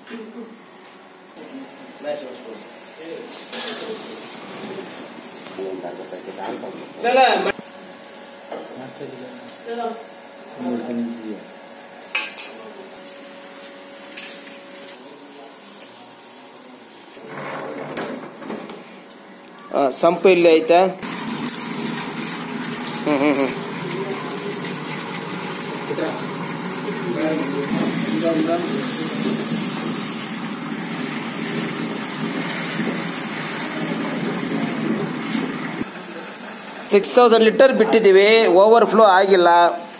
ಆ, ಸಂಪು ಇಲ್ಲಿ ಐತೆ ಹ್ಮ್ ಹ್ಮ್ ಹ್ಮ್ ಸಿಕ್ಸ್ ತೌಸಂಡ್ ಲೀಟರ್ ಬಿಟ್ಟಿದ್ದೀವಿ ಓವರ್ ಫ್ಲೋ ಆಗಿಲ್ಲ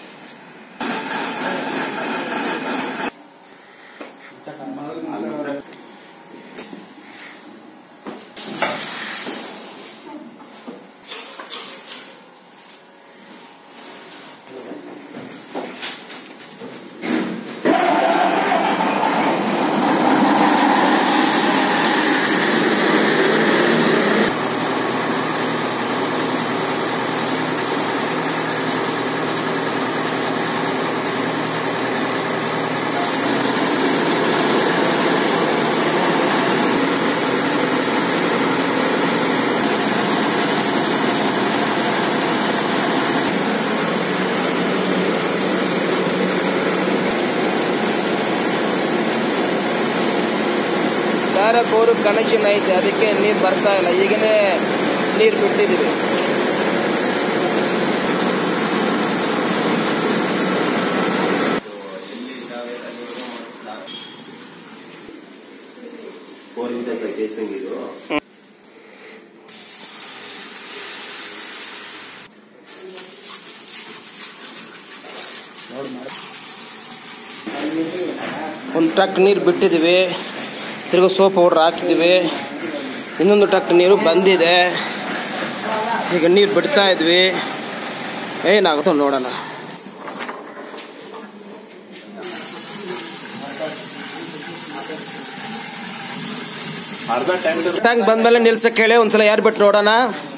ಬೇರೆ ಬೋರು ಕನೆಕ್ಷನ್ ಐತೆ ಅದಕ್ಕೆ ನೀರು ಬರ್ತಾ ಇಲ್ಲ ಈಗನೇ ನೀರು ಬಿಟ್ಟಿದ್ದೀವಿ ಫೋರ್ ಇಂಚಸ್ ಕೇಸಿಂಗ್ ಇದು ಒಂದು ಟ್ರಕ್ ನೀರು ಬಿಟ್ಟಿದ್ದೀವಿ ತಿರ್ಗಾ ಸೋಪ್ ಪೌಡ್ರ್ ಹಾಕಿದ್ದೀವಿ ಇನ್ನೊಂದು ಟ್ರಕ್ ನೀರು ಬಂದಿದೆ ಈಗ ನೀರು ಬಿಡ್ತಾ ಇದ್ವಿ ಏನಾಗುತ್ತೋ ನೋಡೋಣ ಅರ್ಧ ಟೈಮ್ ಟ್ಯಾಂಕ್ ಬಂದ್ಮೇಲೆ ನಿಲ್ಸಕ್ಕೆ ಹೇಳಿ ಒಂದ್ಸಲ ಯಾರು ಬಿಟ್ಟು ನೋಡೋಣ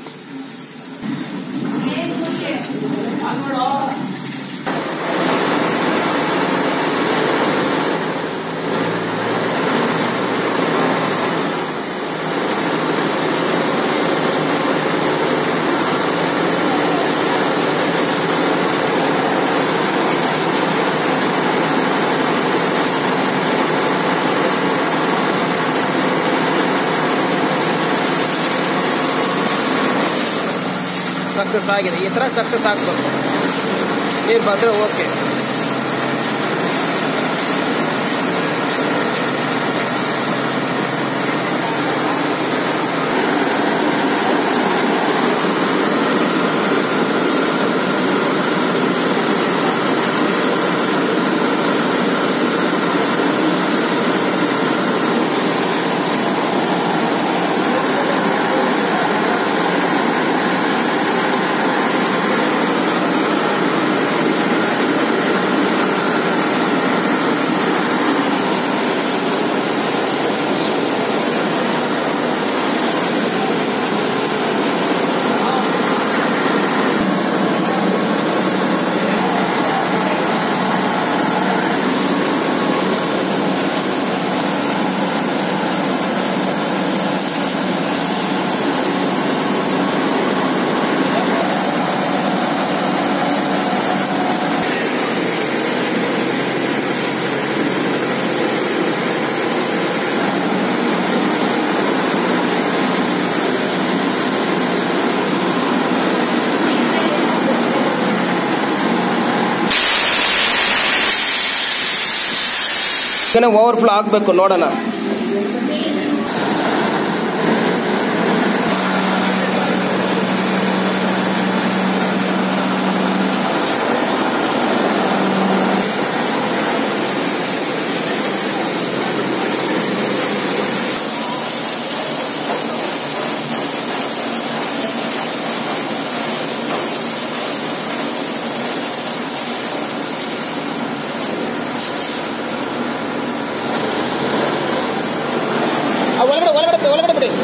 ಸಕ್ಸಸ್ ಆಗಿದೆ ಈ ಥರ ಸಕ್ಸಸ್ ಆಗ್ಬೇಕು ನೀರು ಬಂದರೆ ಓಕೆ ಓವರ್ಫ್ಲೋ ಆಗಬೇಕು ನೋಡೋಣ ಆ, ಒಳಗಡೆ ಒಳಗಡೆ ಬಿಡಿ, ಒಳಗಡೆ ಬಿಡಿ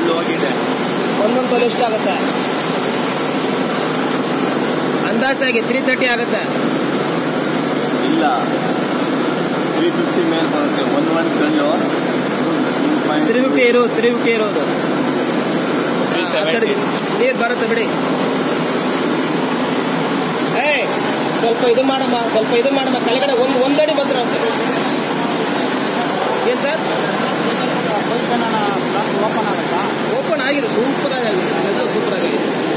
ಕಲ್ಲು ಹೋಗಿದೆ ಒಂದೊಂದು ತೊಲೆ ಎಷ್ಟು ಆಗುತ್ತೆ ಅಂದಾಜಾಗಿ ತ್ರೀ ತರ್ಟಿ ಆಗುತ್ತೆ ಇಲ್ಲ ತ್ರೀ ಫಿಫ್ಟಿ ಮೇಲೆ ಬರುತ್ತೆ ಒಂದು ಒಂದು ಕಲ್ಲು ತ್ರೀ ಫಿಫ್ಟಿ ಇರೋದು ತ್ರೀ ಫಿಫ್ಟಿ ಇರೋದು Three ಆ ಕಡೆ seventy. ನೀರು ಬರುತ್ತೆ ಬಿಡಿ ಏ ಸ್ವಲ್ಪ ಇದು ಮಾಡಮ್ಮ ಸ್ವಲ್ಪ ಇದು ಮಾಡಮ್ಮ ಕೆಳಗಡೆ ಒಂದು ಒಂದಡಿ ಮಾತ್ರ ಅಂತ ಏನ್ ಸರ್ ಓಪನ್ ಆಗಿದೆ ಸೂಪರ್ ಆಗಿದೆ ಸೂಪರ್ ಆಗಿದೆ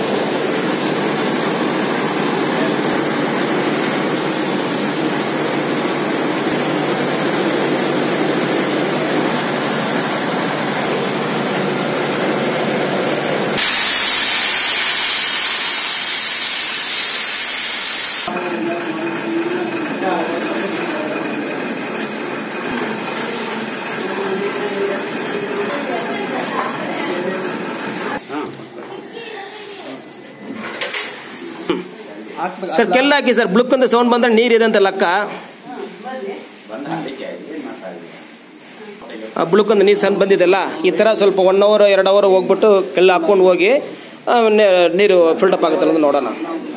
ಸರ್ ಕೆಲ್ಲ ಹಾಕಿ ಸರ್ ಬ್ಲುಕ್ ಅಂತ ಸೌಂಡ್ ಬಂದ್ರೆ ನೀರಿದೆ ಅಂತ ಲೆಕ್ಕ ಆ ಬ್ಲುಕ್ ಅಂತ ನೀರು ಸಣ್ಣ ಬಂದಿದೆಲ್ಲ ಈ ತರ ಸ್ವಲ್ಪ ಒನ್ ಅವರ್ ಎರಡು ಅವರ್ ಹೋಗ್ಬಿಟ್ಟು ಕೆಲ್ಲ ಹಾಕೊಂಡು ಹೋಗಿ ಆ, ನೆ- ನೀರು ಫಿಲ್ಟಪ್ ಆಗುತ್ತಲ್ಲ ಅಂತ ನೋಡೋಣ